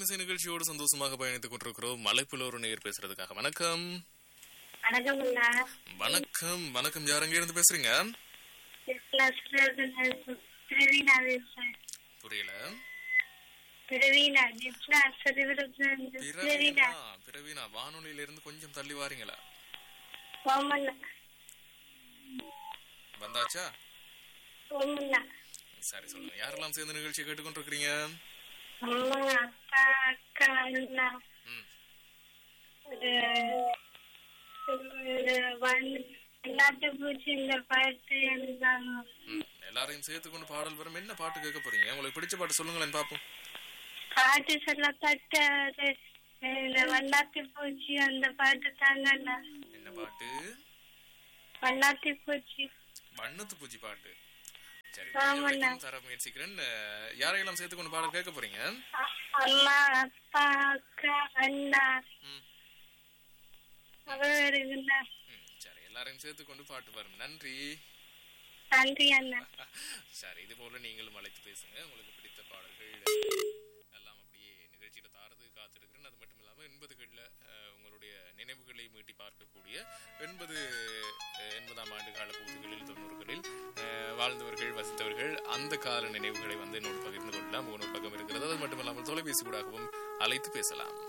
திரையிசை நிகழ்ச்சியோடு சந்தோஷமாக பயணித்துக் கொண்டிருக்கிறோம் மலைப்புல ஒரு நேர் பேசுறதுக்காக வணக்கம் வணக்கம் அண்ணா வணக்கம் வணக்கம் யார் எங்க இருந்து பேசுறீங்க கிளாஸ்ல இருந்து பிரவீனா பேசுறேன் புரியல பிரவீனா ஜிப்னா சரிவிடத்துல இருந்து பிரவீனா பிரவீனா பிரவீனா வானொலியில இருந்து கொஞ்சம் தள்ளி வாரீங்களா ஓமண்ணா வந்தாச்சா ஓமண்ணா சரி சொல்லுங்க யாரெல்லாம் சேர்ந்து நிகழ்ச்சி கேட்டுக்கொண்டிருக்கிறீங்க அம்மா அப்பா அக்கா அண்ணா ம் ஒரு ஒரு ஒன் எல்லாத்தையும் பூச்சி இந்த பாட்டு எழுதாங்க ம் எல்லாரையும் சேர்த்துக்கொண்டு பாடல் வரும் என்ன பாட்டு கேட்க போறீங்க உங்களுக்கு பிடிச்ச பாட்டு சொல்லுங்களேன் பாப்போம் பாட்டு சொல்லப்பட்ட ஒரு இந்த வண்ணாத்தி பூச்சி அந்த பாட்டு தாங்க அண்ணா என்ன பாட்டு வண்ணாத்தி பூச்சி வண்ணத்து பூச்சி பாட்டு சரி ஆமாண்ணா. முடிஞ்ச வரைக்கும் தர முயற்சிக்கிறேன் அஹ், யாரையெல்லாம் சேர்த்துக்கொண்டு பாடல் கேட்க போறீங்க அ- அம்மா அப்பா அக்கா அண்ணா ம் அவர் இருந்தா ம், சரி எல்லாரையும் சேர்த்துக்கொண்டு பாட்டு வரும் நன்றி நன்றி அண்ணா சரி இது போல நீங்களும் அழைத்து பேசுங்க உங்களுக்கு பிடித்த பாடல்கள் எல்லாம் அப்படியே நிகழ்ச்சியில தாரது காத்திருக்கிறேன் அது மட்டும் இல்லாம எண்பதுகளில் உங்களுடைய நினைவுகளை மீட்டி பார்க்கக்கூடிய எண்பது அஹ், எண்பதாம் ஆண்டு கால பகுதிகளில் தொண்ணூறுகளில் அஹ், வாழ்ந்தவர்கள் வசித்தவர்கள் அந்த கால நினைவுகளை வந்து என்னோடு பகிர்ந்து கொள்ளலாம் ஒரு பக்கம் இருக்கிறது அது மட்டும் இல்லாமல் தொலைபேசி கூடாகவும் அழைத்து பேசலாம்